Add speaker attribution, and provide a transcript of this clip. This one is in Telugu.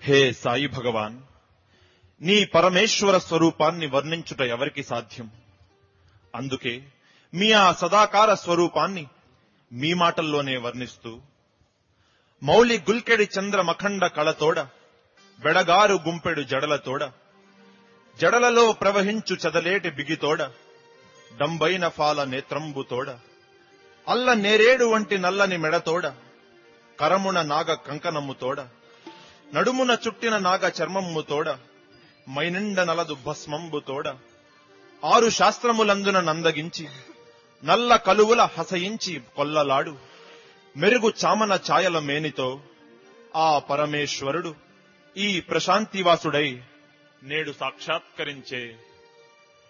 Speaker 1: హే సాయి భగవాన్ నీ పరమేశ్వర స్వరూపాన్ని వర్ణించుట ఎవరికి సాధ్యం అందుకే మీ ఆ సదాకార స్వరూపాన్ని మీ మాటల్లోనే వర్ణిస్తూ మౌలి గుల్కెడి చంద్ర మఖండ కళతోడ బెడగారు గుంపెడు జడలతోడ జడలలో ప్రవహించు చదలేటి బిగితోడ డంబైన ఫాల నేత్రంబుతోడ అల్ల నేరేడు వంటి నల్లని మెడతోడ కరమున నాగ కంకణమ్ముతోడ నడుమున చుట్టిన నాగ చర్మమ్ముతోడ మైనిండ నలదు భస్మంబుతోడ ఆరు శాస్త్రములందున నందగించి నల్ల కలువుల హసయించి కొల్లలాడు మెరుగు చామన ఛాయల మేనితో ఆ పరమేశ్వరుడు ఈ ప్రశాంతివాసుడై నేడు సాక్షాత్కరించే